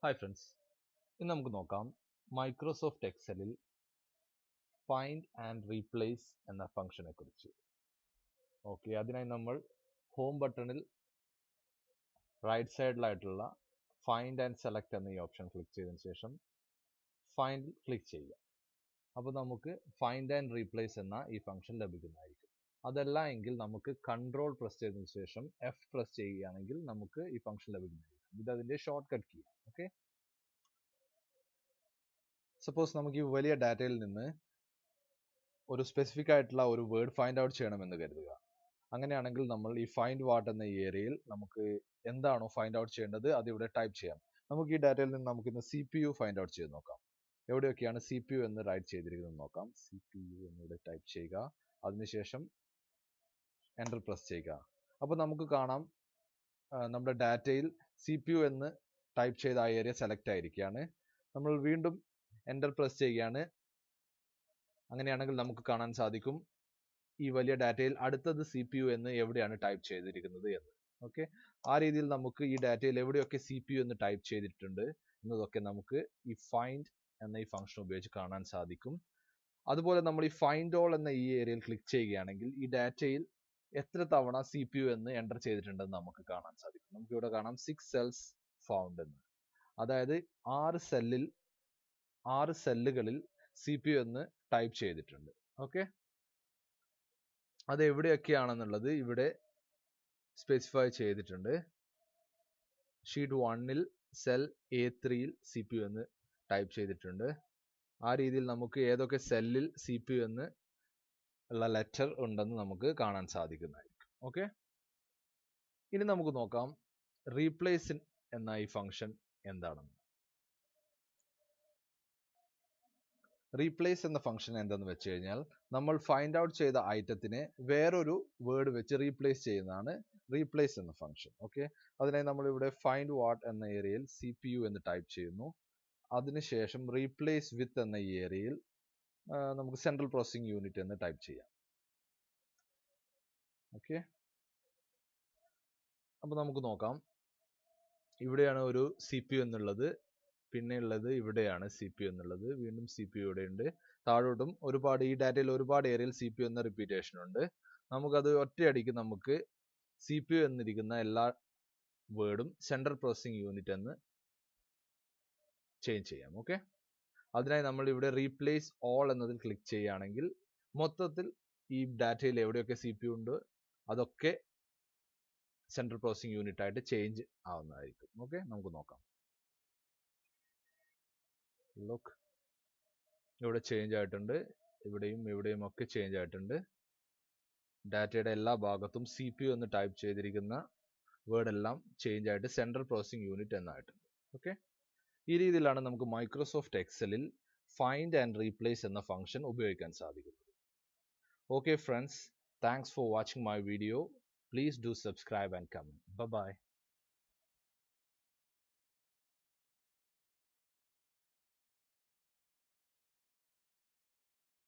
hi friends ഇന്ന് നമുക്ക് നോക്കാം മൈക്രോസോഫ്റ്റ് എക്സലിൽ ഫൈൻഡ് ആൻഡ് റീപ്ലേസ് എന്ന ഫംഗ്ഷനെ കുറിച്ച് ഓക്കെ അതിനായി നമ്മൾ ഹോം ബട്ടണിൽ റൈറ്റ് സൈഡിലായിട്ടുള്ള ഫൈൻഡ് ആൻഡ് സെലക്ട് എന്ന ഈ ഓപ്ഷൻ ക്ലിക്ക് ചെയ്തതിന് ശേഷം ഫൈൻഡ് ക്ലിക്ക് ചെയ്യുക അപ്പോൾ നമുക്ക് ഫൈൻഡ് ആൻഡ് റീപ്ലേസ് എന്ന ഈ ഫംഗ്ഷൻ ലഭിക്കുന്നതായിരിക്കും അതല്ല എങ്കിൽ നമുക്ക് കൺട്രോൾ പ്രസ് ചെയ്തതിനു ശേഷം എഫ് പ്രസ് ചെയ്യുകയാണെങ്കിൽ നമുക്ക് ഈ ഫംഗ്ഷൻ ലഭിക്കുന്നതായിരിക്കും ഇത് അതിന്റെ shortcut key okay suppose നമുക്ക് ഈ വലിയ ഡാറ്റയിൽ നിന്ന് ഒരു സ്പെസിഫിക് ആയിട്ടുള്ള ഒരു വേർഡ് ഫൈൻഡ് ഔട്ട് ചെയ്യണമെന്ന് കരുതുക അങ്ങനെയാണെങ്കിൽ നമ്മൾ ഈ ഫൈൻഡ് വാട്ട് എന്ന ഈ ഏരിയയിൽ നമുക്ക് എന്താണോ ഫൈൻഡ് ഔട്ട് ചെയ്യേണ്ടത് അത് ഇവിടെ ടൈപ്പ് ചെയ്യാം നമുക്ക് ഈ ഡാറ്റയിൽ നിന്ന് നമുക്ക് ഇന്ന് C P U find out ചെയ്ത് നോക്കാം എവിടെയൊക്കെയാണ് സി പി യു എന്ന് റൈറ്റ് ചെയ്തിരിക്കുന്നത് നോക്കാം സി പി യു എന്നിവിടെ ടൈപ്പ് ചെയ്യുക അതിനുശേഷം എൻ്റർ പ്രസ് ചെയ്യുക അപ്പോൾ നമുക്ക് കാണാം നമ്മുടെ ഡാറ്റയിൽ സി പി യു എന്ന് ടൈപ്പ് ചെയ്ത ആ ഏരിയ സെലക്ട് ആയിരിക്കുകയാണ് നമ്മൾ വീണ്ടും എൻ്റർ പ്രസ് ചെയ്യുകയാണ് അങ്ങനെയാണെങ്കിൽ നമുക്ക് കാണാൻ സാധിക്കും ഈ വലിയ ഡാറ്റയിൽ അടുത്തത് സി പി യു എന്ന് എവിടെയാണ് ടൈപ്പ് ചെയ്തിരിക്കുന്നത് എന്ന് ഓക്കെ ആ രീതിയിൽ നമുക്ക് ഈ ഡാറ്റയിൽ എവിടെയൊക്കെ സി പി യു എന്ന് ടൈപ്പ് ചെയ്തിട്ടുണ്ട് എന്നതൊക്കെ നമുക്ക് ഈ ഫൈൻഡ് എന്ന ഈ ഫംഗ്ഷൻ ഉപയോഗിച്ച് കാണാൻ സാധിക്കും അതുപോലെ നമ്മൾ ഈ ഫൈൻഡ് ഓൾ എന്ന ഈ ഏരിയയിൽ ക്ലിക്ക് ചെയ്യുകയാണെങ്കിൽ ഈ ഡാറ്റയിൽ എത്ര തവണ സി പി യു എന്ന് എൻ്റർ ചെയ്തിട്ടുണ്ടെന്ന് നമുക്ക് കാണാൻ സാധിക്കും നമുക്ക് ഇവിടെ കാണാം സിക്സ് സെൽസ് ഫൗണ്ട് എന്ന് അതായത് ആറ് സെല്ലിൽ ആറ് സെല്ലുകളിൽ സി പി യു എന്ന് ടൈപ്പ് ചെയ്തിട്ടുണ്ട് ഓക്കെ അത് എവിടെയൊക്കെയാണെന്നുള്ളത് ഇവിടെ സ്പെസിഫൈ ചെയ്തിട്ടുണ്ട് ഷീറ്റ് വണ്ണിൽ സെൽ എ ത്രീയിൽ സി പി യു എന്ന് ടൈപ്പ് ചെയ്തിട്ടുണ്ട് ആ രീതിയിൽ നമുക്ക് ഏതൊക്കെ സെല്ലിൽ സി പി യു എന്ന് ഉള്ള ലെറ്റർ ഉണ്ടെന്ന് നമുക്ക് കാണാൻ സാധിക്കുന്നതായിരിക്കും ഓക്കെ ഇനി നമുക്ക് നോക്കാം റീപ്ലേസ് എന്ന ഈ ഫംഗ്ഷൻ എന്താണെന്ന് റീപ്ലേസ് എന്ന ഫംഗ്ഷൻ എന്തെന്ന് വെച്ച് കഴിഞ്ഞാൽ നമ്മൾ ഫൈൻഡ് ഔട്ട് ചെയ്ത ഐറ്റത്തിനെ വേറൊരു വേർഡ് വെച്ച് റീപ്ലേസ് ചെയ്യുന്നതാണ് റീപ്ലേസ് എന്ന ഫംഗ്ഷൻ ഓക്കെ അതിനായി നമ്മൾ ഇവിടെ ഫൈൻഡ് വാട്ട് എന്ന ഏരിയയിൽ സി പി യു എന്ന് ടൈപ്പ് ചെയ്യുന്നു അതിനുശേഷം റീപ്ലേസ് വിത്ത് എന്ന ഈ ഏരിയയിൽ നമുക്ക് സെൻട്രൽ പ്രോസസ്സിംഗ് യൂണിറ്റ് എന്ന് ടൈപ്പ് ചെയ്യാം ഓക്കെ അപ്പോൾ നമുക്ക് നോക്കാം ഇവിടെയാണ് ഒരു സി പി യു എന്നുള്ളത് പിന്നെ ഉള്ളത് ഇവിടെയാണ് സി പി യു എന്നുള്ളത് വീണ്ടും സി പി യു ഇവിടെ ഉണ്ട് താഴോട്ടും ഒരുപാട് ഈ ഡാറ്റയിൽ ഒരുപാട് ഏരിയയിൽ സി പി യു എന്ന റിപ്പീറ്റേഷൻ ഉണ്ട് നമുക്കത് ഒറ്റയടിക്ക് നമുക്ക് സി പി യു എന്നിരിക്കുന്ന എല്ലാ വേർഡും സെൻട്രൽ പ്രോസസ്സിംഗ് യൂണിറ്റ് എന്ന് ചേഞ്ച് ചെയ്യാം ഓക്കെ അതിനായി നമ്മൾ ഇവിടെ റീപ്ലേസ് ഓൾ എന്നതിൽ ക്ലിക്ക് ചെയ്യുകയാണെങ്കിൽ മൊത്തത്തിൽ ഈ ഡാറ്റയിൽ എവിടെയൊക്കെ സി പി യു ഉണ്ട് അതൊക്കെ സെൻട്രൽ പ്രോസസ്സിംഗ് യൂണിറ്റ് ആയിട്ട് ചേഞ്ച് ആവുന്നതായിരിക്കും ഓക്കെ നമുക്ക് നോക്കാം ലുക്ക് ഇവിടെ ചേഞ്ച് ആയിട്ടുണ്ട് ഇവിടെയും ഇവിടെയും ഒക്കെ ചേഞ്ച് ആയിട്ടുണ്ട് ഡാറ്റയുടെ എല്ലാ ഭാഗത്തും സി പി യു എന്ന് ടൈപ്പ് ചെയ്തിരിക്കുന്ന വേർഡ് എല്ലാം ചേഞ്ച് ആയിട്ട് സെൻട്രൽ പ്രോസസ്സിംഗ് യൂണിറ്റ് എന്നായിട്ടുണ്ട് ഓക്കെ ഈ രീതിയിലാണ് നമുക്ക് മൈക്രോസോഫ്റ്റ് എക്സലിൽ ഫൈൻഡ് ആൻഡ് റീപ്ലേസ് എന്ന ഫംഗ്ഷൻ ഉപയോഗിക്കാൻ സാധിക്കുന്നത് okay friends thanks for watching my video please do subscribe and comment by